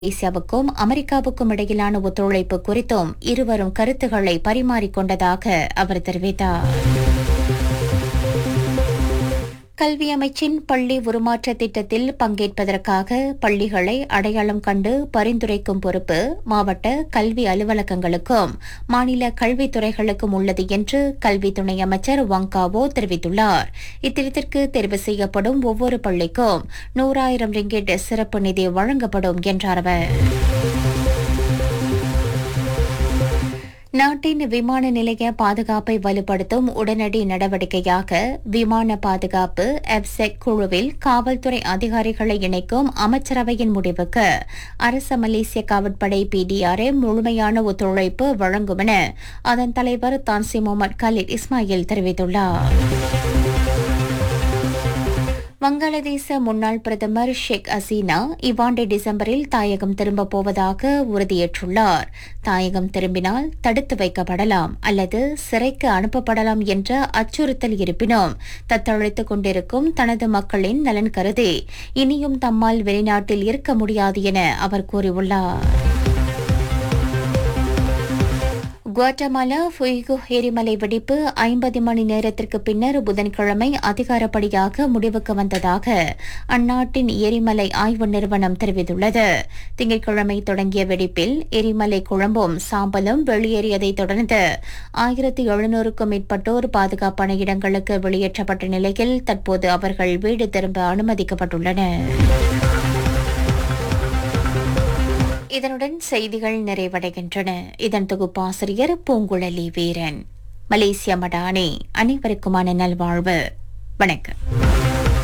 மலேசியாவுக்கும் அமெரிக்காவுக்கும் இடையிலான ஒத்துழைப்பு குறித்தும் இருவரும் கருத்துக்களை பரிமாறிக்கொண்டதாக அவர் தெரிவித்தார் கல்வி அமைச்சின் பள்ளி உருமாற்ற திட்டத்தில் பங்கேற்பதற்காக பள்ளிகளை அடையாளம் கண்டு பரிந்துரைக்கும் பொறுப்பு மாவட்ட கல்வி அலுவலகங்களுக்கும் மாநில கல்வித்துறைகளுக்கும் உள்ளது என்று கல்வி துணை அமைச்சர் வங்காவோ தெரிவித்துள்ளார் இத்திட்டத்திற்கு தேர்வு செய்யப்படும் ஒவ்வொரு பள்ளிக்கும் நூறாயிரம் ரிங்கெட் சிறப்பு நிதி வழங்கப்படும் என்றார் அவர் நாட்டின் விமான நிலைய பாதுகாப்பை வலுப்படுத்தும் உடனடி நடவடிக்கையாக விமான பாதுகாப்பு எப்செக் குழுவில் காவல்துறை அதிகாரிகளை இணைக்கும் அமைச்சரவையின் முடிவுக்கு அரச மலேசிய காவற்படை பிடிஆர்ஏ முழுமையான ஒத்துழைப்பு வழங்கும் என அதன் தலைவர் தான்சி முகமது கலீல் இஸ்மாயில் தெரிவித்துள்ளார் வங்காளதேச முன்னாள் பிரதமர் ஷேக் ஹசீனா இவ்வாண்டு டிசம்பரில் தாயகம் திரும்பப் போவதாக உறுதியேற்றுள்ளார் தாயகம் திரும்பினால் தடுத்து வைக்கப்படலாம் அல்லது சிறைக்கு அனுப்பப்படலாம் என்ற அச்சுறுத்தல் இருப்பினும் தத்தளித்துக் கொண்டிருக்கும் தனது மக்களின் நலன் கருதி இனியும் தம்மால் வெளிநாட்டில் இருக்க முடியாது என அவர் கூறியுள்ளார் குவாட்டமாலா ஃபுய்கு எரிமலை வெடிப்பு ஐம்பது மணி நேரத்திற்கு பின்னர் புதன்கிழமை அதிகாரப்படியாக முடிவுக்கு வந்ததாக அந்நாட்டின் எரிமலை ஆய்வு நிறுவனம் தெரிவித்துள்ளது திங்கட்கிழமை தொடங்கிய வெடிப்பில் எரிமலை குழம்பும் சாம்பலும் வெளியேறியதைத் தொடர்ந்து ஆயிரத்தி எழுநூறுக்கும் மேற்பட்டோர் பாதுகாப்பான இடங்களுக்கு வெளியேற்றப்பட்ட நிலையில் தற்போது அவர்கள் வீடு திரும்ப அனுமதிக்கப்பட்டுள்ளனர் இதனுடன் செய்திகள் நிறைவடைகின்றன இதன் தொகுப்பாசிரியர் பூங்குழலி வீரன் மலேசிய மடானே அனைவருக்குமான நல்வாழ்வு வணக்கம்